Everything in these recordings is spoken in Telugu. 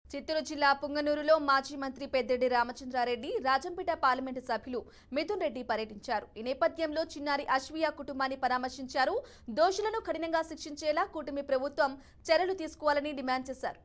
చిత్తూరు జిల్లా పుంగనూరులో మాజీ మంత్రి పెద్దిరెడ్డి రామచంద్రారెడ్డి రాజంపేట పార్లమెంటు సభ్యులు మిథున్ రెడ్డి పర్యటించారు ఈ నేపథ్యంలో చిన్నారి అశ్వియా కుటుంబాన్ని పరామర్శించారు దోషులను కఠినంగా శిక్షించేలా కూటమి ప్రభుత్వం చర్యలు తీసుకోవాలని డిమాండ్ చేశారు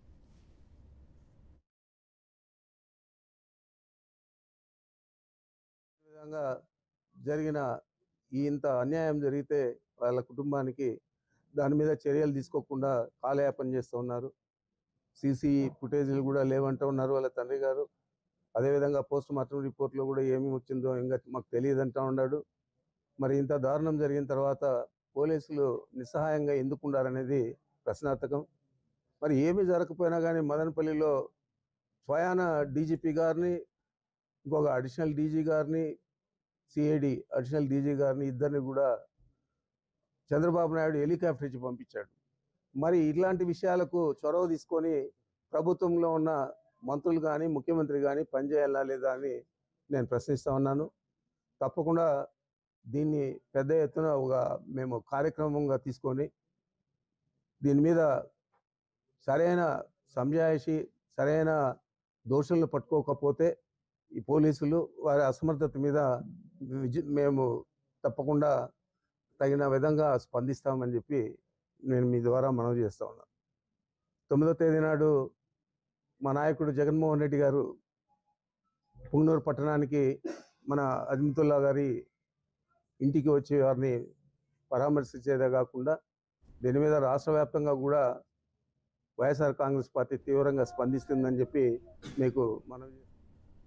ఈ విధంగా జరిగిన ఈ ఇంత అన్యాయం జరిగితే వాళ్ళ కుటుంబానికి దాని మీద చర్యలు తీసుకోకుండా కాలయాపన చేస్తూ ఉన్నారు సీసీ ఫుటేజీలు కూడా లేవంటూ ఉన్నారు వాళ్ళ తండ్రి గారు అదేవిధంగా పోస్ట్ మార్టం రిపోర్ట్లో కూడా ఏమి వచ్చిందో ఇంకా మాకు తెలియదు అంటూ ఉన్నాడు మరి ఇంత దారుణం జరిగిన తర్వాత పోలీసులు నిస్సహాయంగా ఎందుకు ఉండారనేది ప్రశ్నార్థకం మరి ఏమీ జరగకపోయినా కానీ మదనపల్లిలో స్వయాన డీజీపీ గారిని ఇంకొక అడిషనల్ డీజీ గారిని సిఐడి అడిషనల్ డీజీ గారిని ఇద్దరిని కూడా చంద్రబాబు నాయుడు హెలికాప్టర్ ఇచ్చి పంపించాడు మరి ఇట్లాంటి విషయాలకు చొరవ తీసుకొని ప్రభుత్వంలో ఉన్న మంత్రులు కానీ ముఖ్యమంత్రి కానీ పనిచేయాలా లేదా అని నేను ప్రశ్నిస్తా ఉన్నాను తప్పకుండా దీన్ని పెద్ద ఎత్తున ఒక మేము కార్యక్రమంగా తీసుకొని దీని మీద సరైన సంజాయిషి సరైన దోషులను పట్టుకోకపోతే ఈ పోలీసులు వారి అసమర్థత మీద విజి- మేము తప్పకుండా తగిన విధంగా స్పందిస్తామని చెప్పి నేను మీ ద్వారా మనవి చేస్తా ఉన్నాను తొమ్మిదో తేదీ నాడు మా నాయకుడు జగన్మోహన్ రెడ్డి గారు పుంగనూరు పట్టణానికి మన అజిమతుల్లా గారి ఇంటికి వచ్చి వారిని పరామర్శించేదే కాకుండా దీని మీద రాష్ట్ర వ్యాప్తంగా కూడా వైఎస్ఆర్ కాంగ్రెస్ పార్టీ తీవ్రంగా స్పందిస్తుందని చెప్పి మీకు మనవి చేస్తున్నాను.